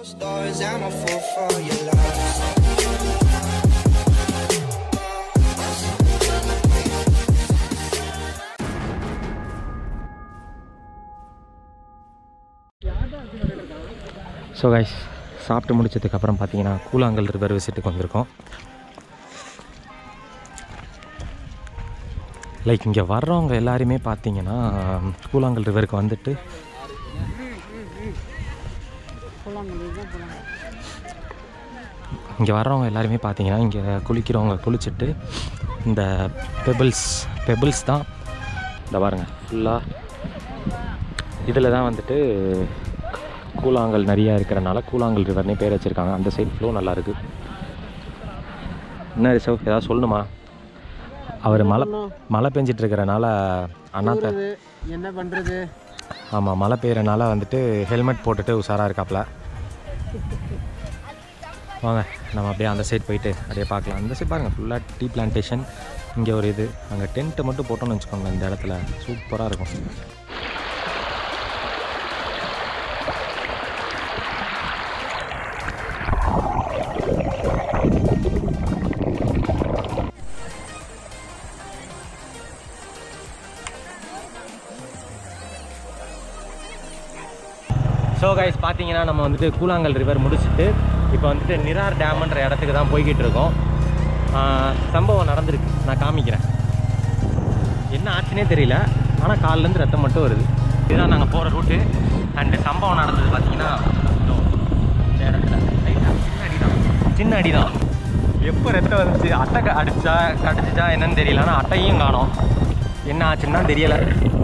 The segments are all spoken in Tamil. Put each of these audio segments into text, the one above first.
Closed doors, I'm a fool for your love. So guys சாப்பிட்டு முடிச்சதுக்கப்புறம் பார்த்தீங்கன்னா கூழாங்கல் ரிவர் விசிட்டுக்கு வந்திருக்கோம் லைக் இங்கே வர்றவங்க எல்லாருமே பார்த்தீங்கன்னா கூழாங்கல் ரிவருக்கு வந்துட்டு இங்கே வர்றவங்க எல்லாருமே பார்த்தீங்கன்னா இங்கே குளிக்கிறவங்க குளிச்சுட்டு இந்த பெபிள்ஸ் பெபிள்ஸ் தான் இந்த பாருங்க ஃபுல்லாக இதில் தான் வந்துட்டு கூழாங்கல் நிறையா இருக்கிறனால கூழாங்கல் ரிவர்னே பேர் வச்சுருக்காங்க அந்த சைடு ஃப்ளோ நல்லாயிருக்கு என்ன ரிசர்வ் ஏதாவது சொல்லணுமா அவர் மழை மழை பெஞ்சிட்டு இருக்கிறனால அண்ணாத்த என்ன பண்ணுறது ஆமாம் மழை பெய்யறனால வந்துட்டு ஹெல்மெட் போட்டுட்டு உஷாராக இருக்காப்புல வாங்க நம்ம அப்படியே அந்த சைடு போயிட்டு அப்படியே பார்க்கலாம் அந்த சைடு பாருங்கள் ஃபுல்லாக டீ பிளான்டேஷன் இங்கே ஒரு இது அங்கே டென்ட்டு மட்டும் போட்டோம்னு வச்சுக்கோங்க இந்த இடத்துல சூப்பராக இருக்கும் ஸோ கைஸ் பார்த்தீங்கன்னா நம்ம வந்துட்டு கூழாங்கல் ரிவர் முடிச்சுட்டு இப்போ வந்துட்டு நிரார் டேம்ன்ற இடத்துக்கு தான் போய்கிட்டு இருக்கோம் ஆஹ் சம்பவம் நடந்திருக்கு நான் காமிக்கிறேன் என்ன ஆச்சுன்னே தெரியல ஆனால் கால்லேருந்து ரத்தம் மட்டும் வருது இதுதான் நாங்கள் போகிற ரூட்டு அண்டு சம்பவம் நடந்தது பார்த்தீங்கன்னா இதோ இந்த இடத்துல லைட்டாக சின்ன அடி தான் சின்ன அடி தான் எப்போ ரத்தம் வந்துச்சு அட்டை க- அடிச்சா கடிச்சிச்சா என்னன்னு தெரியல ஆனால் அட்டையும் காணோம் என்ன ஆச்சுன்னு தான் தெரியலை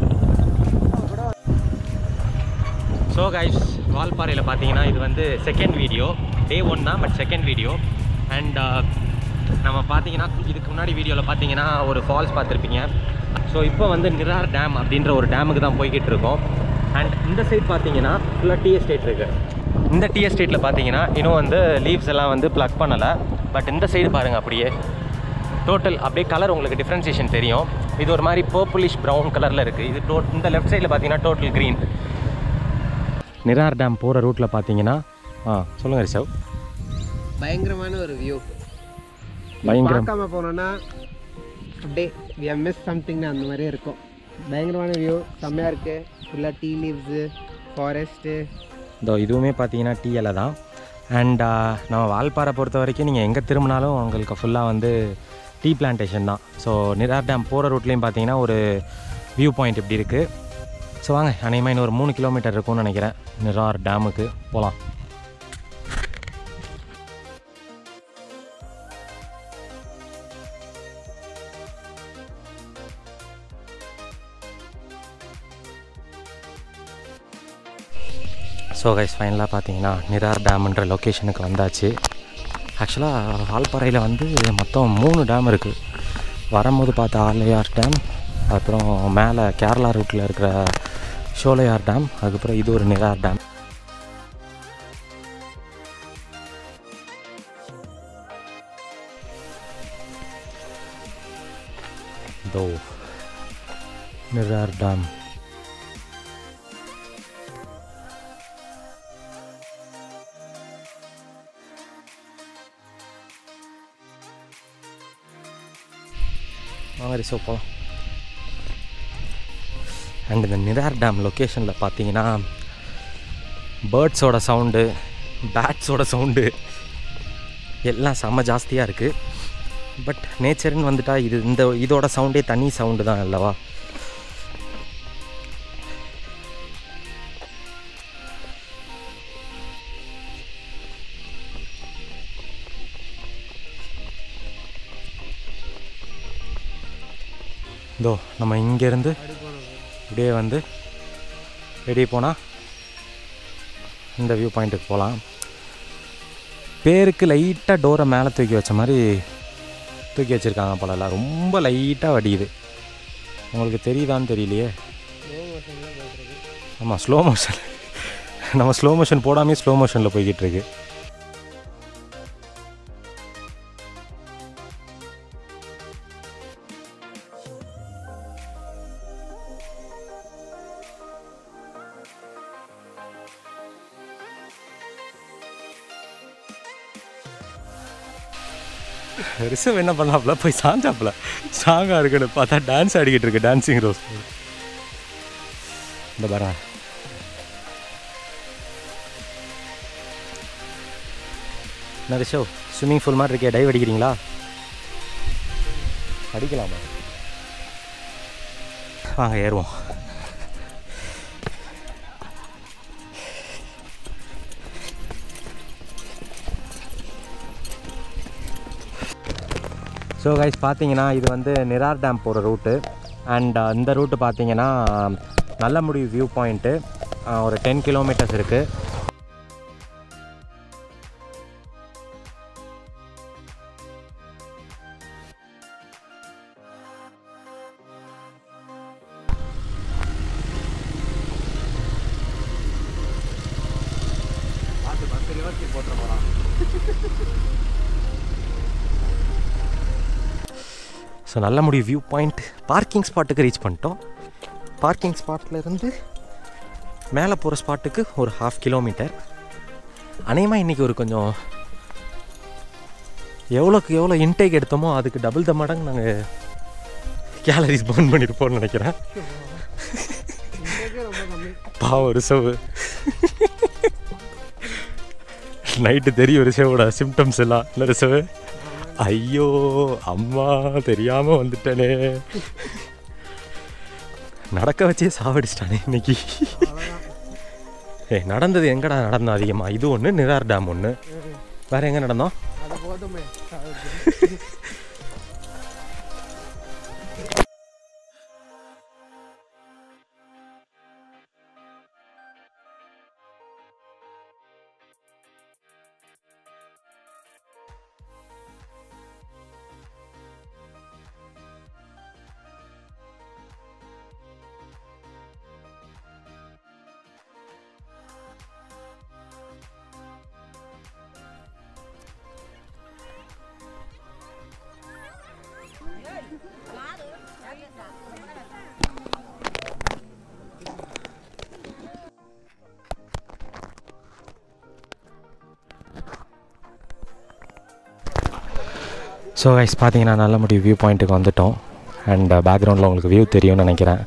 ஸோ கைஸ் வால்பாறையில் பார்த்தீங்கன்னா இது வந்து செகண்ட் வீடியோ டே ஒன் தான் பட் செகண்ட் வீடியோ அண்ட் நம்ம பார்த்தீங்கன்னா இதுக்கு முன்னாடி வீடியோவில் பார்த்தீங்கன்னா ஒரு ஃபால்ஸ் பார்த்துருப்பீங்க ஸோ இப்போ வந்து நிரார் டேம் அப்படின்ற ஒரு டேமுக்கு தான் போய்கிட்டு இருக்கோம் அண்ட் இந்த சைட் பார்த்தீங்கன்னா ஃபுல்லாக டீ எஸ்டேட் இருக்குது இந்த டீ எஸ்டேட்டில் பார்த்தீங்கன்னா இன்னும் வந்து லீவ்ஸ் எல்லாம் வந்து ப்ளக் பண்ணலை பட் இந்த சைடு பாருங்கள் அப்படியே டோட்டல் அப்படியே கலர் உங்களுக்கு டிஃப்ரென்சியேஷன் தெரியும் இது ஒரு மாதிரி பர்பிளிஷ் ப்ரௌன் கலரில் இருக்குது இது டோ இந்த லெஃப்ட் சைடில் பார்த்தீங்கன்னா டோட்டல் க்ரீன் நிரார் டேம் போகிற ரூட்டில் பார்த்தீங்கன்னா ஆ சொல்லுங்கள் ரிஷவ் பயங்கரமான ஒரு வியூ பயங்கரம் பார்க்காம போனோம்னா அப்படியே வி மிஸ் சம்திங்னு அந்த மாதிரியே இருக்கும் பயங்கரமான வியூ செம்மையாக இருக்குது ஃபுல்லாக டீ லீவ்ஸு ஃபாரஸ்ட்டு இதோ இதுவுமே பார்த்தீங்கன்னா டீ இலை தான் அண்ட் நம்ம வால்பாறை பொறுத்த வரைக்கும் நீங்கள் எங்கே திரும்பினாலும் உங்களுக்கு ஃபுல்லாக வந்து டீ பிளான்டேஷன் தான் ஸோ நிரார் டேம் போகிற ரூட்லேயும் பார்த்தீங்கன்னா ஒரு வியூ பாயிண்ட் இப்படி இருக்குது ஸோ வாங்க அநேகமாக இன்னும் ஒரு மூணு கிலோமீட்டர் இருக்கும்னு நினைக்கிறேன் நிரார் டேமுக்கு போகலாம் ஸோ கைஸ் ஃபைனலாக பார்த்தீங்கன்னா நிரார் டேம்ன்ற லொக்கேஷனுக்கு வந்தாச்சு ஆக்சுவலாக வால்பாறையில் வந்து மொத்தம் மூணு டேம் இருக்குது வரும்போது பார்த்த ஆலையார் டேம் அப்புறம் மேலே கேரளா ரூட்டில் இருக்கிற ஷோலையார் டேம் அதுக்கப்புறம் இது ஒரு நிரார் டேம் இதோ நிரார் டேம் வாங்க ரிசர்வ் போகலாம் அண்ட் இந்த நிரார் டேம் லொக்கேஷனில் பார்த்தீங்கன்னா பேர்ட்ஸோட சவுண்டு பேட்ஸோட சவுண்டு எல்லாம் செம்ம ஜாஸ்தியாக இருக்குது பட் நேச்சர்னு வந்துட்டா இது இந்த இதோட சவுண்டே தனி சவுண்டு தான் அல்லவா இதோ நம்ம இங்கேருந்து இப்படியே வந்து வெளியே போனால் இந்த வியூ பாயிண்ட்டுக்கு போகலாம் பேருக்கு லைட்டாக டோரை மேலே தூக்கி வச்ச மாதிரி தூக்கி வச்சுருக்காங்க போலலாம் ரொம்ப லைட்டாக வடியுது உங்களுக்கு தெரியுதான்னு தெரியலையே ஆமாம் ஸ்லோ மோஷன் நம்ம ஸ்லோ மோஷன் போடாமே ஸ்லோ மோஷனில் போய்கிட்டு இருக்கு ரிசர்வ் என்ன பண்ணாப்புல போய் சாஞ்சாப்புல ஸ்ட்ராங்காக இருக்குன்னு பார்த்தா டான்ஸ் ஆடிக்கிட்டு இருக்கு டான்ஸிங் ரோஸ் இந்த பாரா என்ன ரிஷவ் ஸ்விம்மிங் பூல் மாதிரி இருக்கே டைவ் அடிக்கிறீங்களா அடிக்கலாமா வாங்க ஏறுவோம் ஸோ கைஸ் பார்த்தீங்கன்னா இது வந்து நிரார் டேம் போகிற ரூட்டு அண்ட் இந்த ரூட்டு பார்த்தீங்கன்னா நல்லமுடி வியூ பாயிண்ட்டு ஒரு டென் கிலோமீட்டர்ஸ் இருக்குது ஸோ நல்ல முடிவு வியூ பாயிண்ட் பார்க்கிங் ஸ்பாட்டுக்கு ரீச் பண்ணிட்டோம் பார்க்கிங் ஸ்பாட்டில் இருந்து மேலே போகிற ஸ்பாட்டுக்கு ஒரு ஹாஃப் கிலோமீட்டர் அநேகமாக இன்றைக்கி ஒரு கொஞ்சம் எவ்வளோக்கு எவ்வளோ இன்டேக் எடுத்தோமோ அதுக்கு டபுள் த மடங்கு நாங்கள் கேலரிஸ் பர்ன் பண்ணியிருப்போம்னு நினைக்கிறேன் இன்றைக்கே ரொம்ப கம்மி பாவம் ரிசர்வ் நைட்டு தெரியும் ரிசர்வோட சிம்டம்ஸ் எல்லாம் இல்லை ரிசர்வ் ஐயோ அம்மா தெரியாம வந்துட்டனே நடக்க வச்சே சாவடிச்சிட்டானே இன்னைக்கு ஏ நடந்தது எங்கடா நடந்தோம் அதிகமாக இது ஒன்று நிரார் டேம் ஒன்று வேற எங்கே நடந்தோம் அது போதுமே ஸோ கைஸ் பார்த்தீங்கன்னா நல்ல முடிவு வியூ பாயிண்ட்டுக்கு வந்துட்டோம் அண்ட் பேக்ரவுண்டில் உங்களுக்கு வியூ தெரியும்னு நினைக்கிறேன்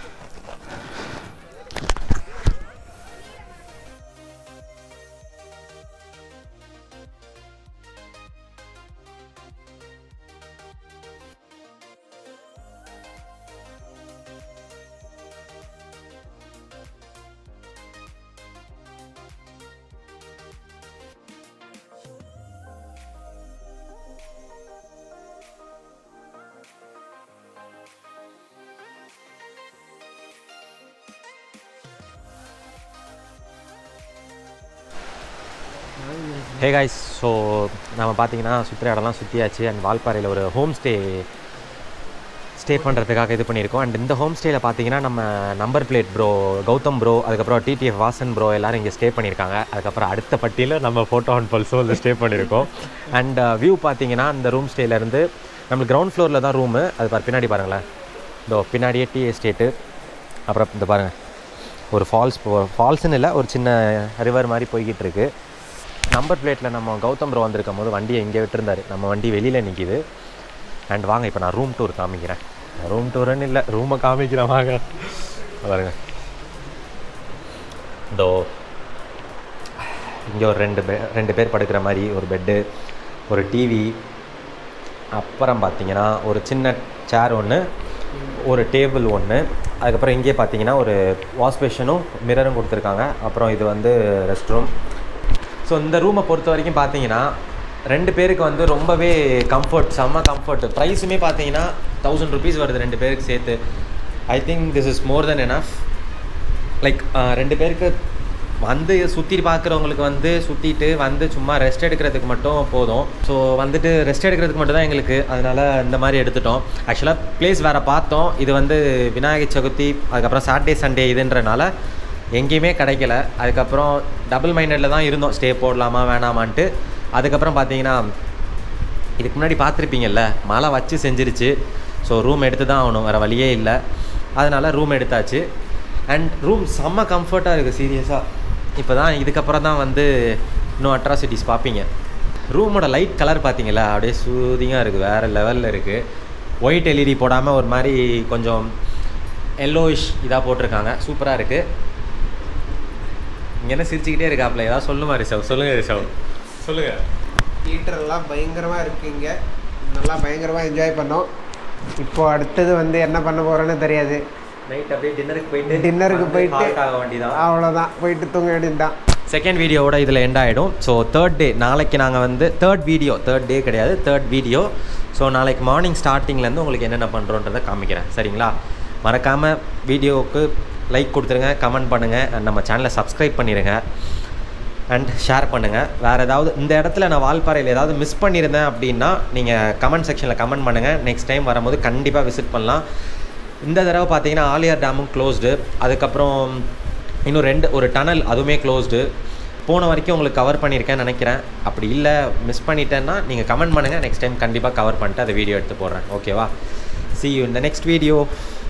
ஹே காய்ஸ் ஸோ நம்ம பார்த்தீங்கன்னா சுற்றுற இடம்லாம் சுற்றியாச்சு அண்ட் வால்பாறையில் ஒரு ஹோம் ஸ்டே ஸ்டே பண்ணுறதுக்காக இது பண்ணியிருக்கோம் அண்ட் இந்த ஹோம் ஸ்டேயில் பார்த்தீங்கன்னா நம்ம number plate bro Gautham bro அதுக்கப்புறம் டிடிஎஃப் வாசன் ப்ரோ எல்லாரும் இங்கே ஸ்டே பண்ணியிருக்காங்க அதுக்கப்புறம் அடுத்த பட்டியில் நம்ம ஃபோட்டோ அண்ட் பல்ஸோ இல்லை ஸ்டே பண்ணியிருக்கோம் அண்ட் வியூ பார்த்தீங்கன்னா இந்த ரூம் ஸ்டேலேருந்து நம்மளுக்கு கிரவுண்ட் ஃப்ளோரில் தான் ரூமு அது பாரு பின்னாடி பாருங்களேன் இதோ பின்னாடியே டி எஸ்டேட்டு அப்புறம் இந்த பாருங்கள் ஒரு ஃபால்ஸ் ஃபால்ஸ்னு இல்லை ஒரு சின்ன ரிவர் மாதிரி போய்கிட்டு இருக்கு நம்பர் பிளேட்டில் நம்ம கௌதம் ப்ரோ வந்திருக்கும் போது வண்டியை இங்கே விட்டுருந்தாரு நம்ம வண்டி வெளியில் நிற்கிது அண்ட் வாங்க இப்போ நான் ரூம் டூர் காமிக்கிறேன் ரூம் டூருன்னு இல்லை ரூமை காமிக்கிறேன் வாங்க பாருங்க இதோ இங்கே ஒரு ரெண்டு பே ரெண்டு பேர் படுக்கிற மாதிரி ஒரு பெட்டு ஒரு டிவி அப்புறம் பார்த்தீங்கன்னா ஒரு சின்ன சேர் ஒன்று ஒரு டேபிள் ஒன்று அதுக்கப்புறம் இங்கே பார்த்தீங்கன்னா ஒரு வாஷ் பேஷனும் மிரரும் கொடுத்துருக்காங்க அப்புறம் இது வந்து ரெஸ்ட் ரூம் ஸோ இந்த ரூமை பொறுத்த வரைக்கும் பார்த்தீங்கன்னா ரெண்டு பேருக்கு வந்து ரொம்பவே கம்ஃபர்ட் செம்ம கம்ஃபர்ட் ப்ரைஸுமே பார்த்தீங்கன்னா தௌசண்ட் ருபீஸ் வருது ரெண்டு பேருக்கு சேர்த்து I think this is more then enough like ரெண்டு பேருக்கு வந்து சுற்றி பார்க்குறவங்களுக்கு வந்து சுற்றிட்டு வந்து சும்மா ரெஸ்ட் எடுக்கிறதுக்கு மட்டும் போதும் ஸோ வந்துட்டு ரெஸ்ட் எடுக்கிறதுக்கு மட்டும் தான் எங்களுக்கு அதனால் இந்த மாதிரி எடுத்துட்டோம் ஆக்சுவலாக ப்ளேஸ் வேறு பார்த்தோம் இது வந்து விநாயகர் சதுர்த்தி அதுக்கப்புறம் சாட்டர்டே சண்டே இதுன்றனால எங்கேயுமே கிடைக்கல அதுக்கப்புறம் டபுள் மைண்டடில் தான் இருந்தோம் ஸ்டே போடலாமா வேணாமான்ட்டு அதுக்கப்புறம் பார்த்தீங்கன்னா இதுக்கு முன்னாடி பார்த்துருப்பீங்கல்ல மழை வச்சு செஞ்சிருச்சு ஸோ ரூம் எடுத்து தான் ஆகணும் வேறு வழியே இல்லை அதனால் ரூம் எடுத்தாச்சு அண்ட் ரூம் செம்ம கம்ஃபர்ட்டாக இருக்குது சீரியஸாக இப்போ தான் இதுக்கப்புறம் தான் வந்து இன்னும் அட்ராசிட்டிஸ் பார்ப்பீங்க ரூமோட லைட் கலர் பார்த்தீங்களா அப்படியே சூதிங்காக இருக்குது வேறு லெவலில் இருக்குது ஒயிட் எல்இடி போடாமல் ஒரு மாதிரி கொஞ்சம் எல்லோயிஷ் இதாக போட்டிருக்காங்க சூப்பராக இருக்குது இங்கே என்ன சிரிச்சுக்கிட்டே இருக்காப்ல ஏதாவது சொல்லுமா ரிஷவ் சொல்லுங்கள் ரிஷவ் சொல்லுங்கள் ஹீட்டர் எல்லாம் பயங்கரமாக இருக்குது இங்கே நல்லா பயங்கரமாக என்ஜாய் பண்ணோம் இப்போ அடுத்தது வந்து என்ன பண்ண போகிறோன்னு தெரியாது நைட் அப்படியே டின்னருக்கு போயிட்டு டின்னருக்கு போயிட்டு ஆக வேண்டியதான் அவ்வளோதான் போயிட்டு தூங்க வேண்டியதுதான் செகண்ட் வீடியோவோட இதில் எண்ட் ஆகிடும் ஸோ தேர்ட் டே நாளைக்கு நாங்கள் வந்து தேர்ட் வீடியோ தேர்ட் டே கிடையாது தேர்ட் வீடியோ ஸோ நாளைக்கு மார்னிங் ஸ்டார்டிங்லேருந்து உங்களுக்கு என்னென்ன பண்ணுறோன்றதை காமிக்கிறேன் சரிங்களா மறக்காமல் வீடியோவுக்கு லைக் கொடுத்துருங்க கமெண்ட் பண்ணுங்கள் அண்ட் நம்ம சேனலை சப்ஸ்கிரைப் பண்ணிடுங்க அண்ட் ஷேர் பண்ணுங்கள் வேறு ஏதாவது இந்த இடத்துல நான் வால்பாறையில் ஏதாவது மிஸ் பண்ணியிருந்தேன் அப்படின்னா நீங்கள் கமெண்ட் செக்ஷனில் கமெண்ட் பண்ணுங்கள் நெக்ஸ்ட் டைம் வரும்போது கண்டிப்பாக விசிட் பண்ணலாம் இந்த தடவை பார்த்தீங்கன்னா ஆலியார் டேமும் க்ளோஸ்டு அதுக்கப்புறம் இன்னும் ரெண்டு ஒரு டனல் அதுவுமே க்ளோஸ்டு போன வரைக்கும் உங்களுக்கு கவர் பண்ணியிருக்கேன்னு நினைக்கிறேன் அப்படி இல்லை மிஸ் பண்ணிட்டேன்னா நீங்கள் கமெண்ட் பண்ணுங்கள் நெக்ஸ்ட் டைம் கண்டிப்பாக கவர் பண்ணிட்டு அதை வீடியோ எடுத்து போடுறேன் ஓகேவா see you in the next video